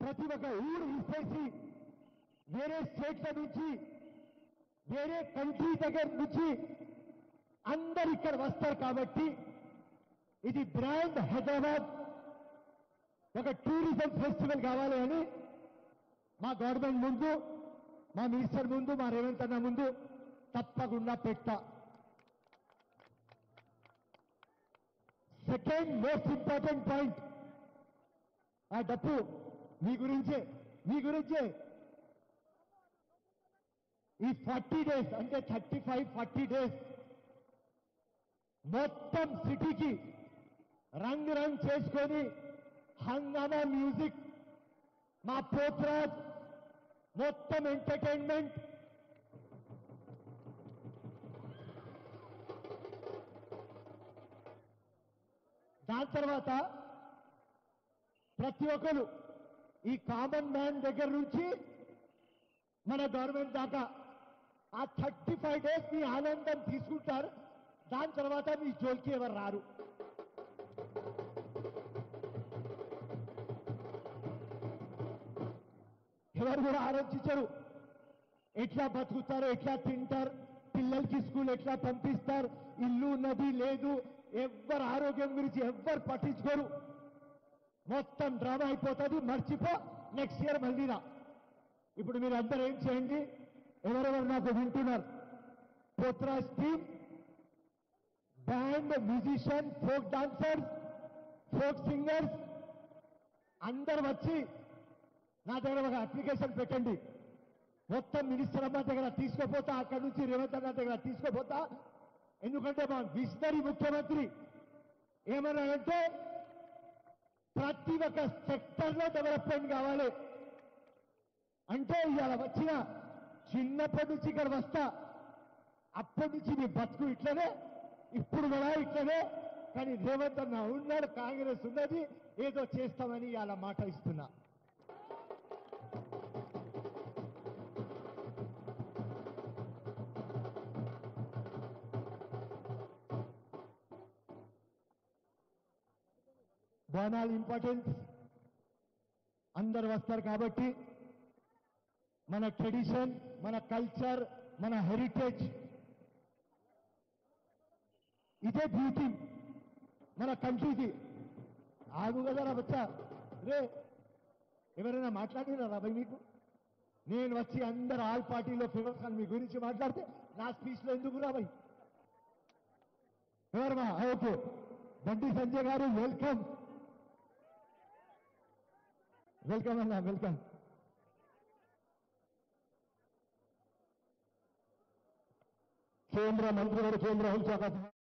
ప్రతి ఒక్క ఊరు ఇప్పేసి వేరే స్టేట్ల నుంచి వేరే కంట్రీ దగ్గర నుంచి అందరు ఇక్కడ వస్తారు కాబట్టి ఇది బ్రాండ్ హైదరాబాద్ ఒక టూరిజం ఫెస్టివల్ కావాలి అని మా గవర్నమెంట్ ముందు మా మినిస్టర్ ముందు మా రేవంత్ అన్న ముందు తప్పకుండా పెట్టా సెకండ్ మోస్ట్ ఇంపార్టెంట్ పాయింట్ ఆ డప్పు మీ గురించే మీ గురించే ఈ ఫార్టీ డేస్ అంటే థర్టీ ఫైవ్ ఫార్టీ డేస్ మొత్తం సిటీకి రంగ్ రంగ్ చేసుకొని హంగామా మ్యూజిక్ మా పోత్రాజ్ మొత్తం ఎంటర్టైన్మెంట్ దాని తర్వాత ప్రతి ఒక్కరు ఈ కామన్ మ్యాన్ దగ్గర నుంచి మన గవర్నమెంట్ దాకా ఆ థర్టీ ఫైవ్ డేస్ మీ ఆనందం తీసుకుంటారు దాని తర్వాత మీ జోలికి ఎవరు రారు ఎవరు కూడా ఆలోచించరు ఎట్లా బతుకుతారు ఎట్లా తింటారు పిల్లలకి స్కూల్ ఎట్లా పంపిస్తారు ఇల్లు ఉన్నది లేదు ఎవ్వరు ఆరోగ్యం గురించి ఎవ్వరు పట్టించుకోరు మొత్తం డ్రామా అయిపోతుంది మర్చిపో నెక్స్ట్ ఇయర్ మళ్ళీ రా ఇప్పుడు మీరు అందరూ ఏం చేయండి ఎవరెవరు నాకు వింటున్నారు Pothraj team band musician folk dancers folk singers అందరు వచ్చి నా దగ్గర ఒక అప్లికేషన్ పెట్టండి మొత్తం మినిస్టర్ అమ్మ దగ్గర తీసుకుపోతా అక్కడి నుంచి రేవంత్ అన్న దగ్గర తీసుకుపోతా ఎందుకంటే మా విజనరీ ముఖ్యమంత్రి ఏమన్నాడంటే ప్రతి ఒక్క సెక్టర్లో డెవలప్మెంట్ కావాలి అంటే ఇవాళ వచ్చిన చిన్నప్పటి నుంచి ఇక్కడ వస్తా అప్పటి నుంచి నీ బతుకు ఇట్లనే ఇప్పుడు కూడా ఇట్లనే కానీ రేవంత్ అన్న ఉన్నాడు కాంగ్రెస్ ఉన్నది ఏదో చేస్తామని ఇవాళ మాట ఇస్తున్నా బోనాలు ఇంపార్టెన్స్ అందరు వస్తారు కాబట్టి మన ట్రెడిషన్ మన కల్చర్ మన హెరిటేజ్ ఇదే బ్యూటీ మన కంట్రీది ఆగు కదా రా బచ్చా రే ఎవరైనా మాట్లాడినారా భయ్ మీకు నేను వచ్చి అందరు ఆల్ పార్టీలో ఫిరోజ్ ఖాన్ మీ గురించి మాట్లాడితే నా స్పీచ్ లో ఎందుకు రా భయ్ ఎవరమ్మా ఓకే బండి సంజయ్ గారు వెల్కమ్ వెల్కమ్ అన్న వెల్కమ్ కేంద్ర మంత్రి గారు కేంద్ర హోంశాఖ